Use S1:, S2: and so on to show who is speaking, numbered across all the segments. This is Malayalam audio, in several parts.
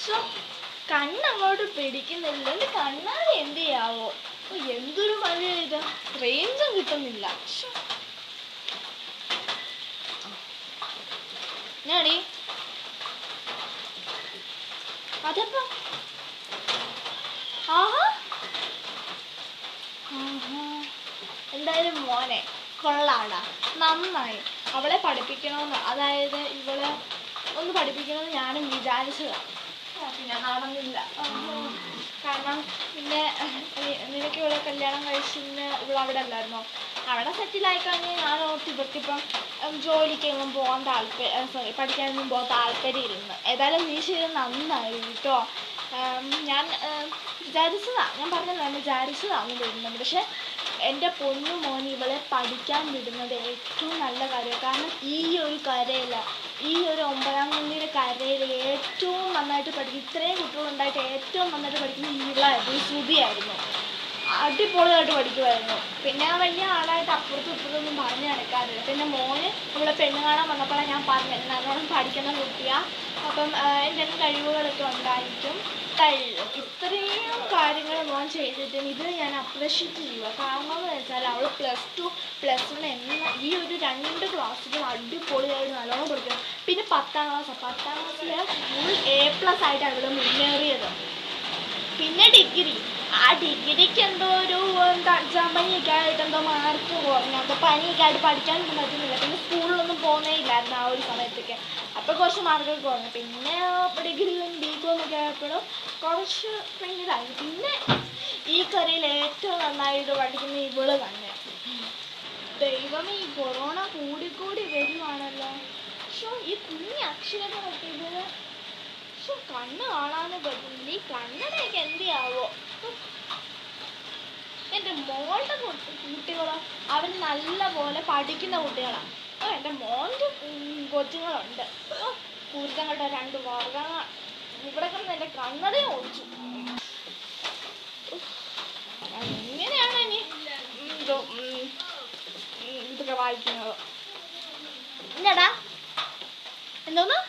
S1: ശ്ശോ, കണ്ണങ്ങോട്ട് പിടിക്കുന്നില്ല എന്റെ കണ്ണാടി എന്ത് ചെയ്യാവോ ഓ, എന്തൊരു മഴ ഇത് റേഞ്ചും കിട്ടുന്നില്ല ശ്ശോ. ഞാടി അതെപ്പോ ആഹാ ആഹാ. എന്തായാലും മോനെ കൊള്ളാടാ നന്നായി അവളെ പഠിപ്പിക്കണമെന്ന് അതായത് ഇവളെ ഒന്ന് പഠിപ്പിക്കണമെന്ന് ഞാനും വിചാരിച്ചതാ ആ, പിന്നെ നടന്നില്ല ആഹാ. കാരണം പിന്നെ നി- നിനക്ക് ഇവിടെ കല്യാണം കഴിച്ചിന് ഇവിടെ അവിടെ അല്ലായിരുന്നോ അവിടെ സെറ്റിലായി കഴിഞ്ഞ് ഞാൻ ഓർത്ത് ഇവർക്കിപ്പം ഉം, ജോലിക്കൊന്നും പോകാൻ താല്പര്യം സോറി പഠിക്കാനൊന്നും പോകാൻ താല്പര്യമില്ലെന്ന് ഏതായാലും നീ ചെയ്ത് നന്നായി കേട്ടോ ഉം, ഞാൻ ഉം, വിചാരിച്ചതാ ഞാൻ പറഞ്ഞല്ലോ ഞാൻ വിചാരിച്ചതാണ് വിടുന്നത് പക്ഷെ എൻ്റെ പൊന്നു മോൻ ഇവളെ പഠിക്കാൻ വിടുന്നത് ഏറ്റവും നല്ല കാര്യമാണ് കാരണം ഈ ഒരു കരയിൽ ഈ ഒരു ഒമ്പതാം ക്ലാസ്സിൻ്റെ കരയിൽ ഏറ്റവും നന്നായിട്ട് പഠിക്കും ഇത്രയും കുട്ടികളുണ്ടായിട്ട് ഏറ്റവും നന്നായിട്ട് പഠിക്കുന്നത് ഇവളായിരുന്നു ഈ ശ്രുതിയായിരുന്നു അടിപൊളിയായിട്ട് പഠിക്കുമായിരുന്നു പിന്നെ ആ വലിയ ആളായിട്ട് അപ്പുറത്തും ഇപ്പുറത്തൊന്നും പറഞ്ഞു നടക്കാറില്ല പിന്നെ മോന് ഇവിടെ പെണ്ണ് കാണാൻ വന്നപ്പോഴാണ് ഞാൻ പറഞ്ഞത് നല്ലോണം പഠിക്കുന്ന കുട്ടിയാ അപ്പം ആ, എന്തെങ്കിലും കഴിവുകളൊക്കെ ഉണ്ടായിരിക്കും കഴിയും ഇത്രയും കാര്യങ്ങൾ മോൻ ചെയ്തിട്ടും ഇത് ഞാൻ അപ്രീഷിയേറ്റ് ചെയ്യുക കാരണം എന്ന് വെച്ചാൽ അവൾ പ്ലസ് ടു പ്ലസ് വൺ എന്ന ഈ ഒരു രണ്ട് ക്ലാസ്സിലും അടിപൊളിയായിട്ട് നല്ലോണം പഠിക്കണം പിന്നെ പത്താം ക്ലാസ് പത്താം ക്ലാസ്സിൽ ഫുൾ എ പ്ലസ് ആയിട്ടാണ് ഇവിടെ മുന്നേറിയത് പിന്നെ ഡിഗ്രി ആ ഡിഗ്രിക്ക് എന്തോ ഒരു എന്താ എക്സാം പനിയൊക്കെ ആയിട്ട് എന്തോ മാർക്ക് കുറഞ്ഞു അപ്പോൾ പനിയൊക്കെ ആയിട്ട് പഠിക്കാനൊന്നും പറ്റുന്നില്ല പിന്നെ സ്കൂളിലൊന്നും പോകുന്നേ ഇല്ലായിരുന്നു ആ ഒരു സമയത്തൊക്കെ അപ്പോൾ കുറച്ച് മാർക്കൊക്കെ കുറഞ്ഞു പിന്നെ ഡിഗ്രിയും ബി കോം ഒക്കെ ആയപ്പോഴും കുറച്ച് ഭയങ്കരമായി പിന്നെ ഈ കരയിൽ ഏറ്റവും നന്നായിട്ട് പഠിക്കുന്ന ഇവള് തന്നെ ദൈവമേ ഈ കൊറോണ കൂടിക്കൂടി വരുവാണല്ലോ പക്ഷോ ഈ കുഞ്ഞി അക്ഷരങ്ങളൊക്കെ ഇതിന് പക്ഷെ കണ്ണ് കാണാനും പറ്റുന്നില്ല ഈ കണ്ണടയൊക്കെ എന്തിയാവോ എൻ്റെ മോളുടെ കുട്ടി കുട്ടികളോ അവർ നല്ല പോലെ പഠിക്കുന്ന കുട്ടികളാണ് ഓ എൻ്റെ മോൻ്റെ ഉം, കൊച്ചുങ്ങളുണ്ട് ഓ കുരുത്തങ്ങളുടെ രണ്ട് വർഗങ്ങൾ ഇവിടെ കിടന്ന് എൻ്റെ കണ്ണടയെ ഓടിച്ചു എങ്ങനെയാണ് ഇനി ഉം, ഇത്, ഉം, ഉം, ഇതൊക്കെ വായിക്കുന്നത് എന്നടാ എന്തോന്ന്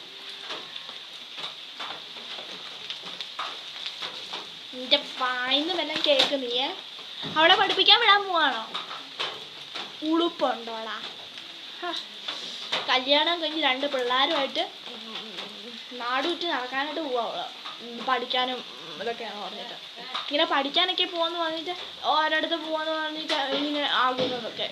S1: നിന്റെ വായിന്ന് വല്ലതും കേൾക്കുന്നിയേ അവളെ പഠിപ്പിക്കാൻ വിടാൻ പോവാണോ ഉളുപ്പുണ്ടോടാ ഹ, കല്യാണം കഴിഞ്ഞ് രണ്ട് പിള്ളേരുമായിട്ട് നാടുവിറ്റ് നടക്കാനായിട്ട് പോവാ അവള് ഉം, പഠിക്കാനും ഉം, ഇതൊക്കെയാണ് പറഞ്ഞിട്ട് ഇങ്ങനെ പഠിക്കാനൊക്കെ പോവാന്ന് പറഞ്ഞിട്ട് ഓരോടത്ത് പോവാന്ന് പറഞ്ഞിട്ട് ഇങ്ങനെ ആകുന്നതൊക്കെ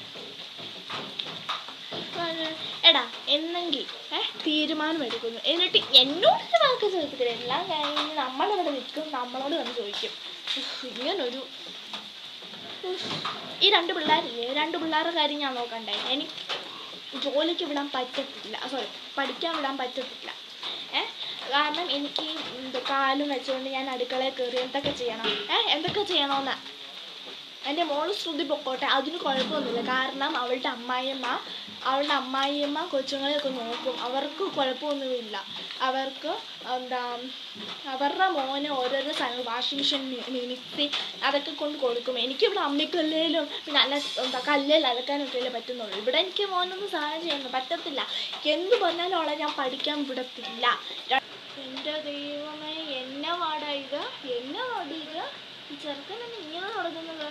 S1: അത് എടാ എന്നെങ്കിൽ ഏ തീരുമാനം എടുക്കുന്നു എന്നിട്ട് എന്നോടൊരു വാക്ക് ചോദിക്കത്തില്ല എല്ലാം കഴിഞ്ഞ് നമ്മളിവിടെ നിൽക്കും നമ്മളോട് വന്ന് ചോദിക്കും ഉഫ്, ഇങ്ങനൊരു ഉഫ്. ഈ രണ്ട് പിള്ളേരില്ലേ രണ്ട് പിള്ളേരുടെ കാര്യം ഞാൻ നോക്കണ്ടേ എനിക്ക് ജോലിക്ക് വിടാൻ പറ്റത്തില്ല സോറി പഠിക്കാൻ വിടാൻ പറ്റത്തില്ല ഏ കാരണം എനിക്ക് എന്ത് കാലും വെച്ചുകൊണ്ട് ഞാൻ അടുക്കളയിൽ കയറി എന്തൊക്കെ ചെയ്യണം ഏ എന്തൊക്കെ ചെയ്യണമെന്ന് എൻ്റെ മോള് ശ്രുതി പൊക്കോട്ടെ അതിന് കുഴപ്പമൊന്നുമില്ല കാരണം അവളുടെ അമ്മായിയമ്മ അവളുടെ അമ്മായിയമ്മ കൊച്ചുങ്ങളെയൊക്കെ നോക്കും അവർക്ക് കുഴപ്പമൊന്നുമില്ല അവർക്ക് എന്താ അവരുടെ മോന് ഓരോരോ സാധനം വാഷിംഗ് മെഷീൻ മിക്സി അതൊക്കെ കൊണ്ട് കൊടുക്കും എനിക്കിവിടെ അമ്മിക്കല്ലേലും പിന്നെ അല്ല എന്താ കല്ലിൽ അലക്കാനൊക്കെയല്ലേ പറ്റുന്നുള്ളൂ ഇവിടെ എനിക്ക് മോനൊന്നും സഹായം ചെയ്യുന്നു പറ്റത്തില്ല എന്ത് പറഞ്ഞാലും അവളെ ഞാൻ പഠിക്കാൻ വിടത്തില്ല എൻ്റെ ദൈവമേ എന്നെ വാടാ ഇത് എന്നെ വാടി ഇത് ഈ ചെറുക്കനെന്ന് ഇങ്ങനെ നടക്കുന്നത്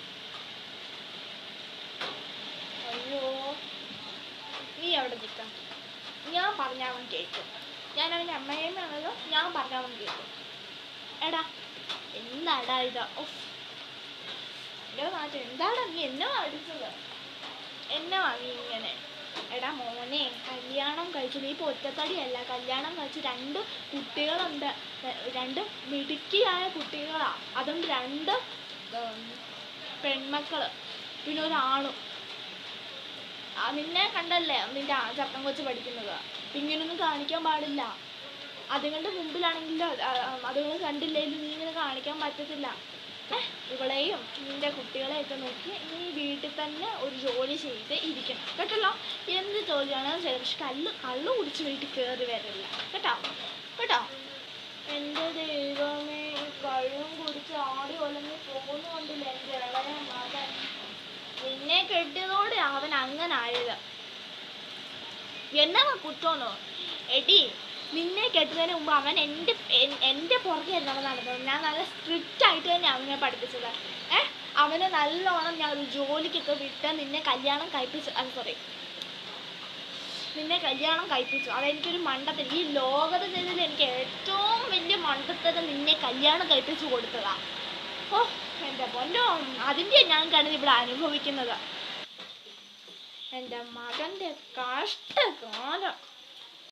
S1: അയ്യോ നീ അവിടെ നിൽക്കാം ഞാൻ പറഞ്ഞാൽ അവൻ കേൾക്കും ഞാൻ അവൻ്റെ അമ്മയമ്മയാണല്ലോ ഞാൻ പറഞ്ഞാൽ അവൻ കേൾക്കും എടാ എന്താടാ ഇത് ഉഫ്. എടോ നാട്ടിൽ എന്താടാ നീ എന്നെ അടിച്ചത് എന്നെ വാങ്ങി ഇങ്ങനെ എടാ മോനെ കല്യാണം കഴിച്ചു നീ ഇപ്പോൾ ഒറ്റത്തടിയല്ല കല്യാണം കഴിച്ച് രണ്ട് കുട്ടികളുണ്ട് ര- രണ്ട് മിടുക്കിയായ കുട്ടികളാ അതും രണ്ട് ഉം, പെൺമക്കള് പിന്നെ ഒരാണും ആ നിന്നെ കണ്ടല്ലേ നിന്റെ ആ ചപ്പൻ കൊച്ച് പഠിക്കുന്നത് അപ്പൊ ഇങ്ങനൊന്നും കാണിക്കാൻ പാടില്ല അതുങ്ങളുടെ മുമ്പിലാണെങ്കിലും അതുങ്ങൾ കണ്ടില്ലെങ്കിൽ നീ ഇങ്ങനെ കാണിക്കാൻ പറ്റത്തില്ല ഏഹ് ഇവളെയും നിന്റെ കുട്ടികളെയൊക്കെ നോക്കി നീ വീട്ടിൽ തന്നെ ഒരു ജോലി ചെയ്ത് ഇരിക്കണം കേട്ടല്ലോ എന്ത് ജോലിയാണെന്ന് ചെയ്ത് പക്ഷെ കല്ല് കള്ള് കുടിച്ച് വീട്ടിൽ കയറി വരില്ല കേട്ടോ കേട്ടോ എൻ്റെ ദൈവമേ ഈ കള്ളും കുടിച്ച് ആടി ഒലങ്ങി പോകുന്നുകൊണ്ടില്ല എൻ്റെ ഇളയ മകൻ നിന്നെ കെട്ടിയതോടെ അവൻ അങ്ങനെ ആയത് എന്നാ കുറ്റോന്നോ എടി നിന്നെ കെട്ടുന്നതിന് മുമ്പ് അവൻ എൻ്റെ എൻ- എൻ്റെ പുറകെ എന്താണ് നടന്നത് ഞാൻ നല്ല സ്ട്രിക്റ്റ് ആയിട്ട് തന്നെ അവനെ പഠിപ്പിച്ചത് ഏ അവനെ നല്ലോണം ഞാൻ ഒരു ജോലിക്കൊക്കെ വിട്ട് നിന്നെ കല്യാണം കഴിപ്പിച്ചു അത് സോറി നിന്നെ കല്യാണം കഴിപ്പിച്ചു അതെനിക്കൊരു മണ്ടത്തരം ഈ ലോകത്ത് ചെയ്തതിൽ എനിക്ക് ഏറ്റവും വലിയ മണ്ടത്തരം നിന്നെ കല്യാണം കഴിപ്പിച്ചു കൊടുത്തതാ ഓ എൻ്റെ പൊന്നോ അതിൻ്റെ ഞാൻ കണ്ടത് ഇവിടെ അനുഭവിക്കുന്നത് എൻ്റെ മകൻ്റെ കഷ്ടകാലം